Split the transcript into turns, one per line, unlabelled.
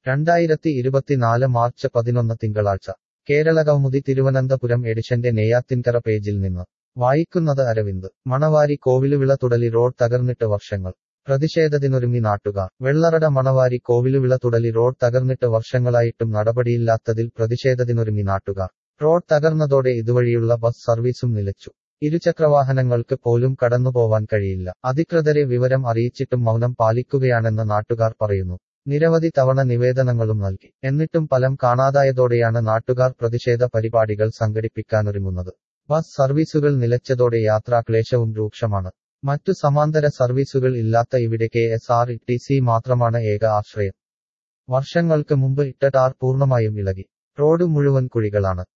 രണ്ടായിരത്തി ഇരുപത്തിനാല് മാർച്ച് പതിനൊന്ന് തിങ്കളാഴ്ച കേരള കൗമുദി തിരുവനന്തപുരം എഡിഷന്റെ നെയ്യാത്തിൻകര പേജിൽ നിന്ന് വായിക്കുന്നത് അരവിന്ദ് മണവാരി കോവിലുവിള തുടലി റോഡ് തകർന്നിട്ട് വർഷങ്ങൾ പ്രതിഷേധത്തിനൊരുങ്ങി നാട്ടുകാർ വെള്ളറട മണവാരി കോവിലുവിള തുടലി റോഡ് തകർന്നിട്ട് വർഷങ്ങളായിട്ടും നടപടിയില്ലാത്തതിൽ പ്രതിഷേധത്തിനൊരുങ്ങി നാട്ടുകാർ റോഡ് തകർന്നതോടെ ഇതുവഴിയുള്ള ബസ് സർവീസും നിലച്ചു ഇരുചക്രവാഹനങ്ങൾക്ക് പോലും കടന്നുപോവാൻ കഴിയില്ല അധികൃതരെ വിവരം അറിയിച്ചിട്ടും മൗനം പാലിക്കുകയാണെന്ന് നാട്ടുകാർ പറയുന്നു നിരവധി തവണ നിവേദനങ്ങളും നൽകി എന്നിട്ടും ഫലം കാണാതായതോടെയാണ് നാട്ടുകാർ പ്രതിഷേധ പരിപാടികൾ സംഘടിപ്പിക്കാനൊരുങ്ങുന്നത് ബസ് സർവീസുകൾ നിലച്ചതോടെ യാത്രാക്ലേശവും രൂക്ഷമാണ് മറ്റു സമാന്തര സർവീസുകൾ ഇല്ലാത്ത ഇവിടെ K S R T C മാത്രമാണ് ഏക ആശ്രയം വർഷങ്ങൾക്ക് മുമ്പ് ഇട്ട ടാർ പൂർണ്ണമായും ഇളകി റോഡ് മുഴുവൻ കുഴികളാണ്